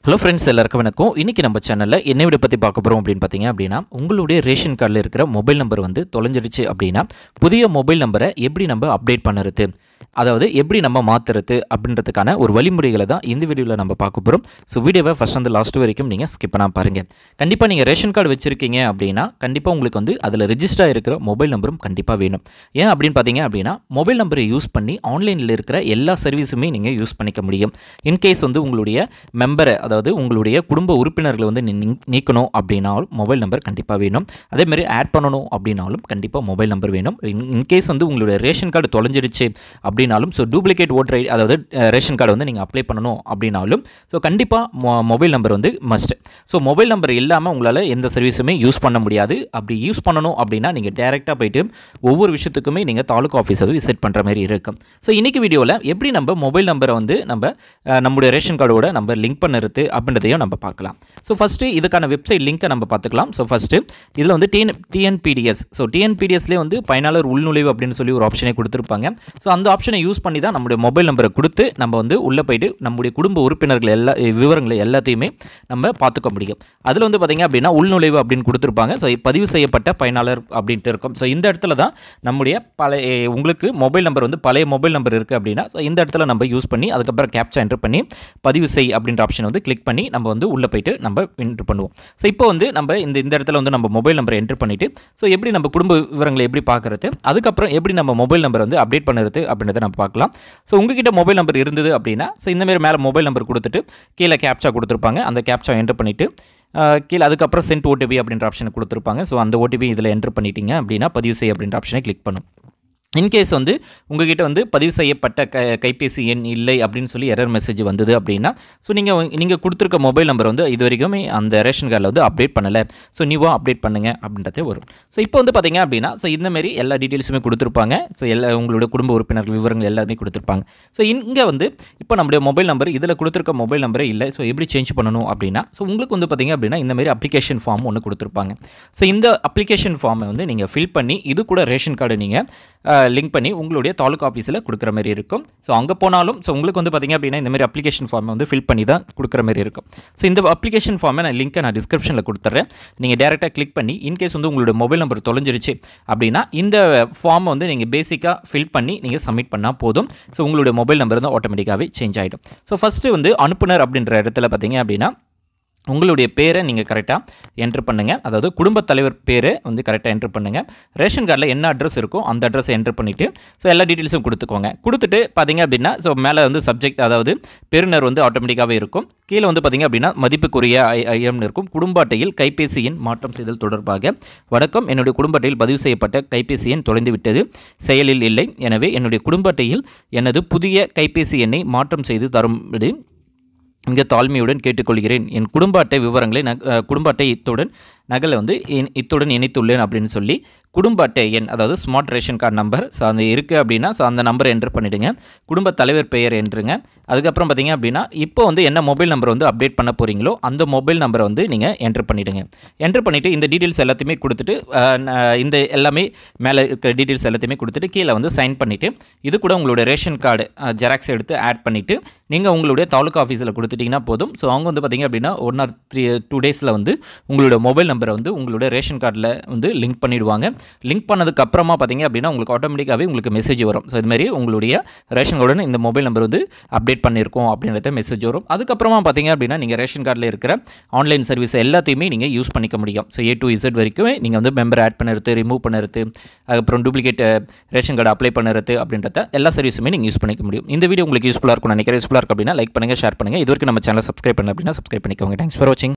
hello friends எல்லாருக்கும் வணக்கம் இன்றைக்கி நம்ம சேனலில் என்ன வீடியோ பற்றி பார்க்க போகிறோம் அப்படின்னு பார்த்தீங்க அப்படின்னா உங்களுடைய ரேஷன் கார்டில் இருக்கிற மொபைல் நம்பர் வந்து தொலைஞ்சிருச்சு அப்படின்னா புதிய மொபைல் நம்பரை எப்படி நம்ம அப்டேட் பண்ணுறது அதாவது எப்படி நம்ம மாற்றுறது அப்படின்றதுக்கான ஒரு வழிமுறைகளை தான் இந்த வீடியோவில் நம்ம பார்க்க போகிறோம் ஸோ வீடியோவை ஃபஸ்ட் வந்து லாஸ்ட் வரைக்கும் நீங்கள் ஸ்கிப் பண்ணால் பாருங்கள் கண்டிப்பாக நீங்கள் ரேஷன் கார்டு வச்சுருக்கீங்க அப்படின்னா கண்டிப்பாக உங்களுக்கு வந்து அதில் ரெஜிஸ்டர் இருக்கிற மொபைல் நம்பரும் கண்டிப்பாக வேணும் ஏன் அப்படின்னு பார்த்தீங்க அப்படின்னா மொபைல் நம்பரை யூஸ் பண்ணி ஆன்லைனில் இருக்கிற எல்லா சர்வீஸுமே நீங்கள் யூஸ் பண்ணிக்க முடியும் இன்கேஸ் வந்து உங்களுடைய மெம்பரை அதாவது உங்களுடைய குடும்ப உறுப்பினர்களை வந்து நீ- நீ- நீக்கணும் அப்படின்னாலும் மொபைல் நம்பர் கண்டிப்பாக வேணும் அதே மாதிரி ஆட் பண்ணணும் அப்படின்னாலும் கண்டிப்பாக மொபைல் நம்பர் வேணும் இன்கேஸ் வந்து உங்களுடைய ரேஷன் கார்டு தொலைஞ்சிருச்சு அப்படின்னாலும் ஸோ டூப்ளிகேட் ஓட்டர் ஐடி அதாவது அஹ், ரேஷன் கார்டு வந்து நீங்கள் அப்ளை பண்ணணும் அப்படின்னாலும் ஸோ கண்டிப்பாக மொபைல் நம்பர் வந்து மஸ்ட் ஸோ மொபைல் நம்பர் இல்லாமல் உங்களால் எந்த சர்வீஸுமே யூஸ் பண்ண முடியாது அப்படி யூஸ் பண்ணணும் அப்படின்னா நீங்கள் டேரெக்டாக போயிட்டு ஒவ்வொரு விஷயத்துக்குமே நீங்கள் தாலுக்கா ஆஃபீஸை விசிட் பண்ணுற மாதிரி இருக்கும் ஸோ இன்றைக்கி வீடியோவில் எப்படி நம்ம மொபைல் நம்பரை வந்து நம்ம அஹ், நம்முடைய ரேஷன் கார்டோட நம்ம லிங்க் பண்ணுறது அப்படின்றதையும் நம்ம பார்க்கலாம் ஸோ ஃபஸ்ட்டு இதுக்கான வெப்சைட் லிங்க்கை நம்ம பார்த்துக்கலாம் ஸோ ஃபஸ்ட்டு இதில் வந்து டிஎன் டிஎன்பிடிஎஸ் ஸோ டிஎன்பிடிஎஸ்லேயே வந்து பயனாளர் உள்நுழைவு அப்படின்னு சொல்லி ஒரு ஆப்ஷனே கொடுத்துருப்பாங்க ஸோ அந்த ஆப்ஷனை யூஸ் பண்ணி தான் நம்முடைய மொபைல் நம்பரை கொடுத்து நம்ம வந்து உள்ளே போயிட்டு நம்முடைய குடும்ப உறுப்பினர்கள் எல்லா விவரங்களை எல்லாத்தையுமே நம்ம பார்த்துக்க முடியும் அதில் வந்து பார்த்திங்க அப்படின்னா உள்நுழைவு அப்படின்னு கொடுத்துருப்பாங்க ஸோ பதிவு செய்யப்பட்ட பயனாளர் அப்படின்ட்டு இருக்கும் ஸோ இந்த இடத்துல தான் நம்முடைய பழைய உங்களுக்கு மொபைல் நம்பர் வந்து பழைய மொபைல் நம்பர் இருக்குது அப்படின்னா ஸோ இந்த இடத்துல நம்ம யூஸ் பண்ணி அதுக்கப்புறம் கேப்சா என்டர் பண்ணி பதிவு செய் அப்படின்ற ஆப்ஷன் வந்து கிளிக் பண்ணி நம்ம வந்து உள்ளே போயிட்டு நம்ம என்ட்ரு பண்ணுவோம் ஸோ இப்போ வந்து நம்ம இந்த இந்த இடத்துல வந்து நம்ம மொபைல் நம்பரை என்ட்ரு பண்ணிவிட்டு ஸோ எப்படி நம்ம குடும்ப விவரங்களை எப்படி பார்க்குறது அதுக்கப்புறம் எப்படி நம்ம மொபைல் நம்பர் வந்து அப்டேட் பண்ணுறது அப்படின்றத நம்ம பார்க்கலாம் ஸோ உங்ககிட்ட மொபைல் நம்பர் இருந்தது அப்படின்னா ஸோ இந்தமாரி மேலே மொபைல் நம்பர் கொடுத்துட்டு கீழே கேப்சா கொடுத்துருப்பாங்க அந்த கேப்சா என்ட்ரு பண்ணிவிட்டு கீழே அதுக்கப்புறம் சென்ட் ஓடிபி அப்படின்ற ஆப்ஷனை கொடுத்துருப்பாங்க ஸோ அந்த ஓடிபி இதில் என்ட்ரு பண்ணிட்டீங்க அப்படின்னா பதிவு செய் அப்படின்ற ஆப்ஷனை கிளிக் பண்ணும் இன்கேஸ் வந்து உங்ககிட்ட வந்து பதிவு செய்யப்பட்ட க கைபேசி எண் இல்லை அப்படின்னு சொல்லி எரர் மெசேஜ் வந்தது அப்படின்னா ஸோ நீங்கள் நீங்கள் கொடுத்துருக்க மொபைல் நம்பர் வந்து இது வரைக்குமே அந்த ரேஷன் கார்டில் வந்து அப்டேட் பண்ணலை ஸோ நியூவாக அப்டேட் பண்ணுங்கள் அப்படின்றதே வரும் ஸோ இப்போ வந்து பார்த்தீங்க அப்படின்னா ஸோ இந்தமாரி எல்லா டீட்டெயில்ஸுமே கொடுத்துருப்பாங்க ஸோ எல்லா உங்களோட குடும்ப உறுப்பினர்கள் விவரங்கள் எல்லாமே கொடுத்துருப்பாங்க ஸோ இங்கே வந்து இப்போ நம்முடைய மொபைல் நம்பர் இதில் கொடுத்துருக்க மொபைல் நம்பரே இல்லை ஸோ எப்படி சேஞ்ச் பண்ணணும் அப்படின்னா ஸோ உங்களுக்கு வந்து பார்த்தீங்க அப்படின்னா இந்தமாரி அப்ளிகேஷன் ஃபார்ம் ஒன்று கொடுத்துருப்பாங்க ஸோ இந்த அப்ளிகேஷன் ஃபார்மை வந்து நீங்கள் ஃபில் பண்ணி இது கூட ரேஷன் கார்டு நீங்கள் லிங்க் பண்ணி உங்களுடைய தாலுக்கா ஆஃபீஸில் கொடுக்குற மாதிரி இருக்கும் ஸோ அங்கே போனாலும் ஸோ உங்களுக்கு வந்து பார்த்தீங்க அப்படின்னா இந்த மாதிரி அப்ளிகேஷன் ஃபார்மை வந்து ஃபில் பண்ணி தான் கொடுக்குற மாதிரி இருக்கும் ஸோ இந்த அப்ளிகேஷன் ஃபார்மை நான் லிங்க்கை நான் டிஸ்கிரிப்ஷனில் கொடுத்துட்றேன் நீங்கள் டேரெக்டாக கிளிக் பண்ணி இன்கேஸ் வந்து உங்களோட மொபைல் நம்பர் தொலைஞ்சிருச்சு அப்படின்னா இந்த ஃபார்மை வந்து நீங்கள் பேசிக்காக ஃபில் பண்ணி நீங்கள் சப்மிட் பண்ணால் போதும் ஸோ உங்களுடைய மொபைல் நம்பர் வந்து ஆட்டோமேட்டிக்காகவே சேஞ்ச் ஆகிடும் ஸோ ஃபஸ்ட்டு வந்து அனுப்புனர் அப்படின்ற இடத்துல பார்த்தீங்க அப்படின்னா உங்களுடைய பேரை நீங்கள் கரெக்டாக என்ட்ரு பண்ணுங்கள் அதாவது குடும்பத் தலைவர் பேரை வந்து கரெக்டாக என்ட்ரு பண்ணுங்கள் ரேஷன் கார்டில் என்ன அட்ரஸ் இருக்கோ அந்த அட்ரஸை என்ட்ரு பண்ணிவிட்டு ஸோ எல்லா டீட்டெயில்ஸும் கொடுத்துக்கோங்க கொடுத்துட்டு பார்த்தீங்க அப்படின்னா ஸோ மேலே வந்து சப்ஜெக்ட் அதாவது பெறுநர் வந்து ஆட்டோமேட்டிக்காகவே இருக்கும் கீழே வந்து பார்த்தீங்க அப்படின்னா மதிப்புக்குரிய ஐ ஐஎம்னு இருக்கும் குடும்ப அட்டையில் கைபேசி எண் மாற்றம் செய்தல் தொடர்பாக வணக்கம் என்னுடைய குடும்ப அட்டையில் பதிவு செய்யப்பட்ட கைபேசி எண் தொலைந்து விட்டது செயலில் இல்லை எனவே என்னுடைய குடும்ப அட்டையில் எனது புதிய கைபேசி எண்ணை மாற்றம் செய்து தரும்படி மிக தாழ்மையுடன் கேட்டுக்கொள்கிறேன் என் குடும்ப அட்டை விவரங்களை நக அஹ், குடும்ப அட்டை இத்துடன் நகலை வந்து இ- இத்துடன் இணைத்துள்ளேன் அப்படின்னு சொல்லி குடும்ப அட்டை எண் அதாவது smart ration card number so அந்த இருக்குது அப்படின்னா ஸோ அந்த நம்பரை என்ட்ரு பண்ணிவிடுங்க குடும்ப தலைவர் பெயர் என்றுங்க அதுக்கப்புறம் பார்த்தீங்க அப்படின்னா இப்போ வந்து என்ன மொபைல் நம்பர் வந்து அப்டேட் பண்ண போகிறீங்களோ அந்த மொபைல் நம்பரை வந்து நீங்கள் என்ட்ரு பண்ணிவிடுங்க என்ட்ரு பண்ணிவிட்டு இந்த டீட்டெயில்ஸ் எல்லாத்தையுமே கொடுத்துட்டு அஹ், ந- இந்த எல்லாமே மேலே இருக்கிற டீட்டெயில்ஸ் எல்லாத்தையுமே கொடுத்துட்டு கீழே வந்து சைன் பண்ணிவிட்டு இது கூட உங்களுடைய ரேஷன் கார்டு ஜெராக்ஸ் எடுத்து ஆட் பண்ணிவிட்டு நீங்கள் உங்களுடைய தாலுக்கா ஆஃபீஸில் கொடுத்துட்டிங்கன்னா போதும் ஸோ அவங்க வந்து பார்த்தீங்க அப்படின்னா ஒன் ஆர் த்ரீ டூ டேஸில் வந்து உங்களோட மொபைல் நம்பரை வந்து உங்களுடைய ரேஷன் கார்டில் வந்து லிங்க் பண்ணிடுவாங்க லிங்க் பண்ணதுக்கு அப்புறமா பார்த்தீங்க அப்படின்னா உங்களுக்கு ஆட்டோமேட்டிக்காகவே உங்களுக்கு மெசேஜ் வரும் ஸோ இதுமாரி உங்களுடைய ரேஷன் கார்டுன்னு இந்த மொபைல் நம்பர் வந்து அப்டேட் பண்ணியிருக்கோம் அப்படின்றத மெசேஜ் வரும் அதுக்கப்புறமா பார்த்தீங்க அப்படின்னா நீங்கள் ரேஷன் கார்டில் இருக்கிற ஆன்லைன் சர்வீஸ் எல்லாத்தையுமே நீங்கள் யூஸ் பண்ணிக்க முடியும் ஸோ ஏ டு இசட் வரைக்கும் நீங்கள் வந்து மெம்பர் ஆட் பண்ணுறது ரிமூவ் பண்ணுறது அதுக்கப்புறம் டூப்ளிகேட் ரேஷன் கார்டு அப்ளை பண்ணுறது அப்படின்றத எல்லா சர்வீஸுமே நீங்கள் யூஸ் பண்ணிக்க முடியும் இந்த வீடியோ உங்களுக்கு யூஸ்ஃபுல்லாக இருக்கும் நினைக்கிறேன் யூஸ்ஃபுல்லாக இருக்கு அப்படின்னா லைக் பண்ணுங்கள் ஷேர் பண்ணுங்கள் இது வரைக்கும் நம்ம சேனல் சப்ஸ்கிரைப் பண்ணல அப்படின்னா சப்ஸ்கிரைப் பண்ணிக்கோங்க தேங்க்ஸ் ஃபார் வாட்சிங்